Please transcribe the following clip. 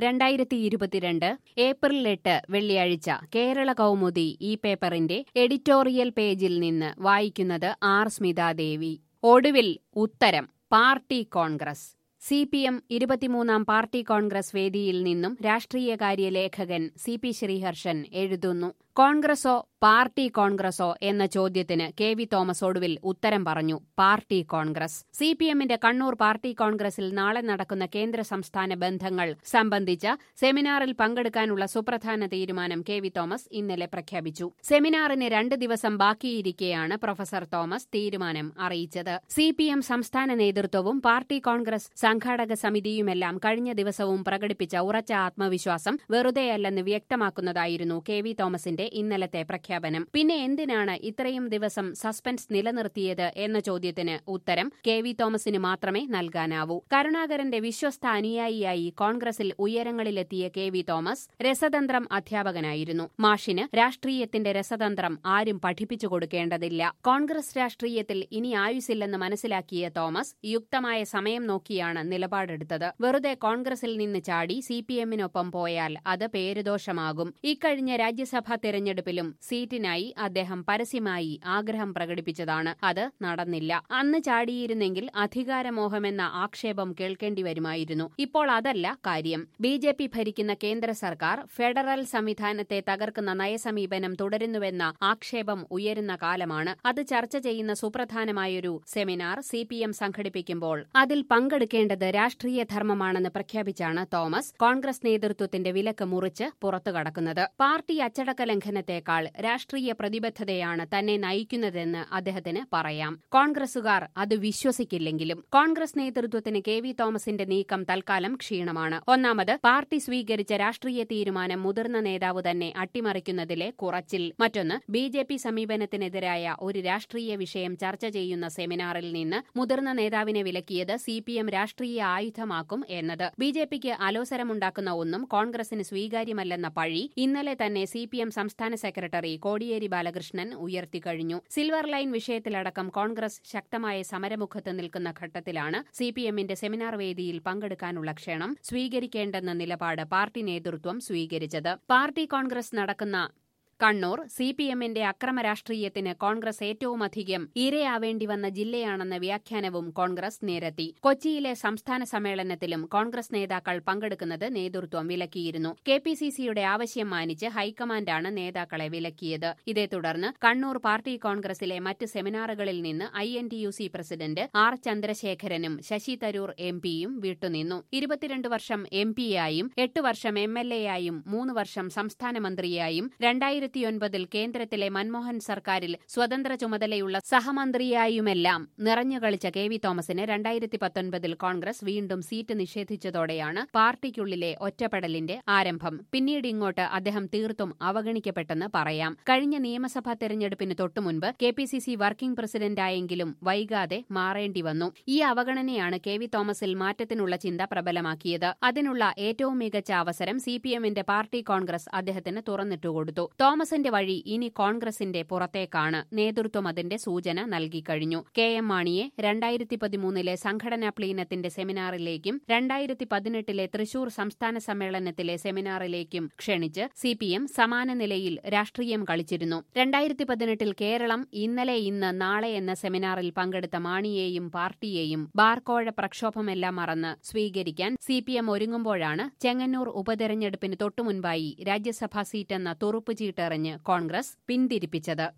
രണ്ടായിരത്തി ഇരുപത്തിരണ്ട് ഏപ്രിൽ എട്ട് വെള്ളിയാഴ്ച കേരള കൗമുദി ഈ പേപ്പറിന്റെ എഡിറ്റോറിയൽ പേജിൽ നിന്ന് വായിക്കുന്നത് ആർ സ്മിതാദേവി ഒടുവിൽ ഉത്തരം party congress C P M ഇരുപത്തിമൂന്നാം പാർട്ടി കോൺഗ്രസ് വേദിയിൽ നിന്നും രാഷ്ട്രീയകാര്യ ലേഖകൻ സി പി ശ്രീഹർഷൻ എഴുതുന്നു കോൺഗ്രസോ പാർട്ടി കോൺഗ്രസോ എന്ന ചോദ്യത്തിന് കെ വി തോമസ് ഒടുവിൽ ഉത്തരം പറഞ്ഞു പാർട്ടി കോൺഗ്രസ് സി പി എമ്മിന്റെ കണ്ണൂർ പാർട്ടി കോൺഗ്രസിൽ നാളെ നടക്കുന്ന കേന്ദ്ര സംസ്ഥാന ബന്ധങ്ങൾ സംബന്ധിച്ച സെമിനാറിൽ പങ്കെടുക്കാനുള്ള സുപ്രധാന തീരുമാനം കെ വി തോമസ് ഇന്നലെ പ്രഖ്യാപിച്ചു സെമിനാറിന് രണ്ട് ദിവസം ബാക്കിയിരിക്കെയാണ് പ്രൊഫസർ തോമസ് തീരുമാനം അറിയിച്ചത് സി പി എം സംസ്ഥാന നേതൃത്വവും പാർട്ടി കോൺഗ്രസ് സംഘാടക സമിതിയുമെല്ലാം കഴിഞ്ഞ ദിവസവും പ്രകടിപ്പിച്ച ഉറച്ച ആത്മവിശ്വാസം വെറുതെയല്ലെന്ന് വ്യക്തമാക്കുന്നതായിരുന്നു കെ വി തോമസിന്റെ ഇന്നലത്തെ പ്രഖ്യാപനം പിന്നെ എന്തിനാണ് ഇത്രയും ദിവസം സസ്പെൻസ് നിലനിർത്തിയത് എന്ന ചോദ്യത്തിന് ഉത്തരം കെ വി തോമസിന് മാത്രമേ നൽകാനാവൂ കരുണാകരന്റെ വിശ്വസ്ത അനുയായിയായി കോൺഗ്രസിൽ ഉയരങ്ങളിലെത്തിയ കെ വി തോമസ് രസതന്ത്രം അധ്യാപകനായിരുന്നു മാഷിന് രാഷ്ട്രീയത്തിന്റെ രസതന്ത്രം ആരും പഠിപ്പിച്ചു കൊടുക്കേണ്ടതില്ല കോൺഗ്രസ് രാഷ്ട്രീയത്തിൽ ഇനി ആയുസില്ലെന്ന് മനസ്സിലാക്കിയ തോമസ് യുക്തമായ സമയം നോക്കിയാണ് നിലപാടെടുത്തത് വെറുതെ കോൺഗ്രസിൽ നിന്ന് ചാടി സി പി എമ്മിനൊപ്പം പോയാൽ അത് പേരുദോഷമാകും ഇക്കഴിഞ്ഞ രാജ്യസഭാ തെരഞ്ഞെടുപ്പിലും സീറ്റിനായി അദ്ദേഹം പരസ്യമായി ആഗ്രഹം പ്രകടിപ്പിച്ചതാണ് അത് നടന്നില്ല അന്ന് ചാടിയിരുന്നെങ്കിൽ അധികാരമോഹമെന്ന ആക്ഷേപം കേൾക്കേണ്ടി വരുമായിരുന്നു ഇപ്പോൾ അതല്ല കാര്യം ബി ജെ പി ഭരിക്കുന്ന കേന്ദ്ര സർക്കാർ ഫെഡറൽ സംവിധാനത്തെ തകർക്കുന്ന നയസമീപനം തുടരുന്നുവെന്ന ആക്ഷേപം ഉയരുന്ന കാലമാണ് അത് ചർച്ച ചെയ്യുന്ന സുപ്രധാനമായൊരു സെമിനാർ സി പി എം സംഘടിപ്പിക്കുമ്പോൾ അതിൽ പങ്കെടുക്കേണ്ടത് രാഷ്ട്രീയ ധർമ്മമാണെന്ന് പ്രഖ്യാപിച്ചാണ് തോമസ് കോൺഗ്രസ് നേതൃത്വത്തിന്റെ വിലക്ക് മുറിച്ച് പുറത്തുകടക്കുന്നത് പാർട്ടി അച്ചടക്ക ലംഘനത്തെക്കാൾ രാഷ്ട്രീയ പ്രതിബദ്ധതയാണ് തന്നെ നയിക്കുന്നതെന്ന് അദ്ദേഹത്തിന് പറയാം കോൺഗ്രസുകാർ അത് വിശ്വസിക്കില്ലെങ്കിലും കോൺഗ്രസ് നേതൃത്വത്തിന് കെ വി തോമസിന്റെ നീക്കം തൽക്കാലം ക്ഷീണമാണ് ഒന്നാമത് പാർട്ടി സ്വീകരിച്ച രാഷ്ട്രീയ തീരുമാനം മുതിർന്ന നേതാവ് തന്നെ അട്ടിമറിക്കുന്നതിലെ കുറച്ചിൽ മറ്റൊന്ന് ബി ജെ പി സമീപനത്തിനെതിരായ ഒരു രാഷ്ട്രീയ വിഷയം ചർച്ച ചെയ്യുന്ന സെമിനാറിൽ നിന്ന് മുതിർന്ന നേതാവിനെ വിലക്കിയത് സി പി എം രാഷ്ട്രീയ ആയുധമാക്കും എന്നത് ബി ജെ പിക്ക് അലോസരമുണ്ടാക്കുന്ന ഒന്നും കോൺഗ്രസിന് സ്വീകാര്യമല്ലെന്ന പഴി ഇന്നലെ തന്നെ സി പി എം സംസ്ഥാന സെക്രട്ടറി കോടിയേരി ബാലകൃഷ്ണൻ ഉയർത്തിക്കഴിഞ്ഞു സിൽവർ ലൈൻ വിഷയത്തിലടക്കം കോൺഗ്രസ് ശക്തമായ സമരമുഖത്ത് നിൽക്കുന്ന ഘട്ടത്തിലാണ് സി പി എമ്മിന്റെ സെമിനാർ വേദിയിൽ പങ്കെടുക്കാനുള്ള ക്ഷണം സ്വീകരിക്കേണ്ടെന്ന നിലപാട് പാർട്ടി നേതൃത്വം സ്വീകരിച്ചത് പാർട്ടി കോൺഗ്രസ് നടക്കുന്ന കണ്ണൂർ സി പി എമ്മിന്റെ അക്രമ രാഷ്ട്രീയത്തിന് കോൺഗ്രസ് ഏറ്റവുമധികം ഇരയാവേണ്ടി വന്ന ജില്ലയാണെന്ന വ്യാഖ്യാനവും കോൺഗ്രസ് നിരത്തി കൊച്ചിയിലെ സംസ്ഥാന സമ്മേളനത്തിലും കോൺഗ്രസ് നേതാക്കൾ പങ്കെടുക്കുന്നത് നേതൃത്വം വിലക്കിയിരുന്നു കെ പി സി സിയുടെ ആവശ്യം മാനിച്ച് ഹൈക്കമാൻഡാണ് നേതാക്കളെ വിലക്കിയത് ഇതേ തുടർന്ന് കണ്ണൂർ പാർട്ടി കോൺഗ്രസിലെ മറ്റ് സെമിനാറുകളിൽ നിന്ന് I N T U C president R ചന്ദ്രശേഖരനും ശശി തരൂർ എം പിയും വിട്ടുനിന്നു ഇരുപത്തിരണ്ട് വർഷം എം പിയായും എട്ട് വർഷം എം എൽ എ ആയും മൂന്ന് വർഷം സംസ്ഥാന മന്ത്രിയായും രണ്ടായിരത്തി രണ്ടായിരത്തിയൊൻപതിൽ കേന്ദ്രത്തിലെ മൻമോഹൻ സർക്കാരിൽ സ്വതന്ത്ര ചുമതലയുള്ള സഹമന്ത്രിയായുമെല്ലാം നിറഞ്ഞുകളിച്ച കെ വി തോമസിന് രണ്ടായിരത്തി പത്തൊൻപതിൽ കോൺഗ്രസ് വീണ്ടും സീറ്റ് നിഷേധിച്ചതോടെയാണ് പാർട്ടിക്കുള്ളിലെ ഒറ്റപ്പെടലിന്റെ ആരംഭം പിന്നീട് ഇങ്ങോട്ട് അദ്ദേഹം തീർത്തും അവഗണിക്കപ്പെട്ടെന്ന് പറയാം കഴിഞ്ഞ നിയമസഭാ തെരഞ്ഞെടുപ്പിന് തൊട്ടുമുൻപ് K P C C working പ്രസിഡന്റായെങ്കിലും വൈകാതെ മാറേണ്ടി വന്നു ഈ അവഗണനയാണ് കെ വി തോമസിൽ മാറ്റത്തിനുള്ള ചിന്ത പ്രബലമാക്കിയത് അതിനുള്ള ഏറ്റവും മികച്ച അവസരം സി പി എമ്മിന്റെ പാർട്ടി കോൺഗ്രസ് അദ്ദേഹത്തിന് തുറന്നിട്ടുകൊടുത്തു തോമസിന്റെ വഴി ഇനി കോൺഗ്രസിന്റെ പുറത്തേക്കാണ് നേതൃത്വം അതിന്റെ സൂചന നൽകിക്കഴിഞ്ഞു കെ എം മാണിയെ രണ്ടായിരത്തി പതിമൂന്നിലെ സംഘടനാ പ്ലീനത്തിന്റെ സെമിനാറിലേക്കും രണ്ടായിരത്തി പതിനെട്ടിലെ തൃശൂർ സംസ്ഥാന സമ്മേളനത്തിലെ സെമിനാറിലേക്കും ക്ഷണിച്ച് സി പി എം സമാന നിലയിൽ രാഷ്ട്രീയം കളിച്ചിരുന്നു രണ്ടായിരത്തി പതിനെട്ടിൽ കേരളം ഇന്നലെ ഇന്ന് നാളെ എന്ന സെമിനാറിൽ പങ്കെടുത്ത മാണിയെയും പാർട്ടിയെയും ബാർക്കോഴ പ്രക്ഷോഭമെല്ലാം മറന്ന് സ്വീകരിക്കാൻ സി പി എം ഒരുങ്ങുമ്പോഴാണ് ചെങ്ങന്നൂർ ഉപതെരഞ്ഞെടുപ്പിന് തൊട്ടുമുൻപായി രാജ്യസഭാ സീറ്റെന്ന തുറുപ്പുചീട്ടെറിഞ്ഞ് കോൺഗ്രസ് പിന്തിരിപ്പിച്ചത്